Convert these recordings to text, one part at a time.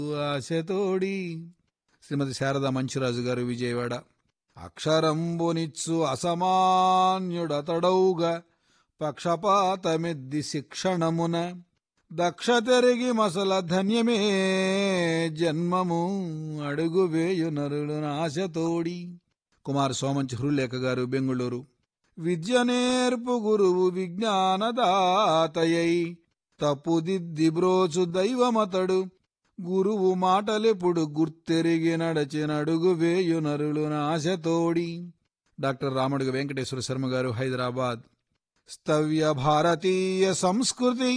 ఆశతోడి శ్రీమతి శారదా మంచిరాజు గారు విజయవాడ అక్షరంబునిచ్చు అసమాన్యుడతడౌగా పక్షపాతమెద్ది శిక్షణమున దక్ష తెరిగి మసల ధన్యమే జన్మము అడుగు వేయు నరులు ఆశతోడి కుమార్ సోమంచి హృలేఖ గారు బెంగుళూరు విద్య నేర్పు గురువు విజ్ఞానదాతయై తప్పుదిద్ది బ్రోచు దైవమతడు గురువు మాటలెప్పుడు గుర్తెరిగి నడచినడుగు వేయు నరులు ఆశతోడి డాక్టర్ రామడుగు వెంకటేశ్వర శర్మ గారు హైదరాబాద్ స్తవ్య భారతీయ సంస్కృతి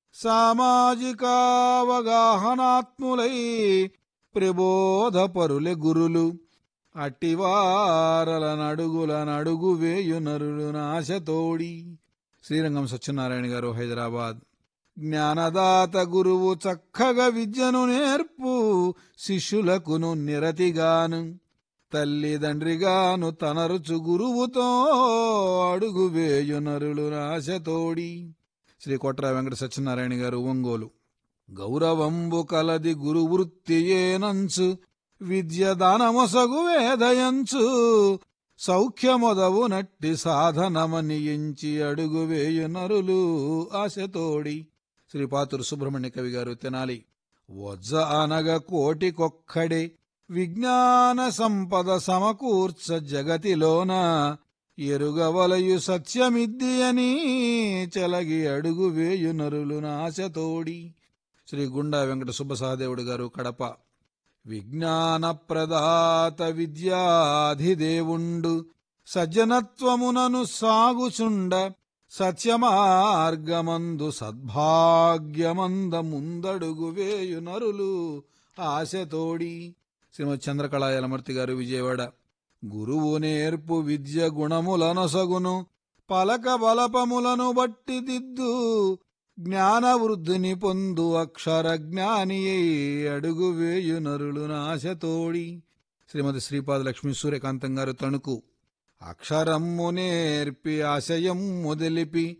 సామాజికావగాహనాత్ములై ప్రబోధపరులే గురులు అట్టివారల నడుగుల నడుగు వేయు నరులు నాశతోడి శ్రీరంగం సత్యనారాయణ గారు హైదరాబాద్ జ్ఞానదాత గురువు చక్కగా విద్యను నేర్పు శిష్యులకును నిరతిగాను తల్లిదండ్రిగాను తనరుచు గురువుతో అడుగు వేయు నరులు నాశతోడి శ్రీ కొట్ర వెంకట సత్యనారాయణ గారు ఒంగోలు గౌరవంబు కలది గురువృత్తియేనంచు విద్య దానమొసగు వేదయంచు సౌఖ్యమొదవు నట్టి సాధనమనియించి అడుగు వేయు నరులు ఆశతోడి శ్రీ పాతురు సుబ్రహ్మణ్య కవి గారు తెనాలి వజ్జ అనగ కోటికొక్కడే విజ్ఞాన సంపద సమకూర్చ జగతిలోన ఎరుగవలయు సత్యమిద్ది అని చెలగి అడుగు వేయు నరులు నాశతోడి శ్రీ గుండా వెంకట సుబ్బసహదేవుడు గారు కడప విజ్ఞాన ప్రదాత విద్యాధిదేవుండు సజ్జనత్వమునను సాగుచుండ సత్యమార్గమందు సద్భాగ్యమంద ముందడుగు వేయు నరులు ఆశతోడి శ్రీమతి చంద్రకళాయలమూర్తి గారు విజయవాడ గురువు నేర్పు విద్య గుణములనొసగును పలక బలపములను బట్టి దిద్దు జ్ఞానవృద్ధిని పొందు అక్షర జ్ఞాని అడుగు వేయు నరులు నాశతోడి శ్రీమతి శ్రీపాద లక్ష్మీ సూర్యకాంతం గారు తణుకు అక్షరమ్ము నేర్పి ఆశయం మొదలిపి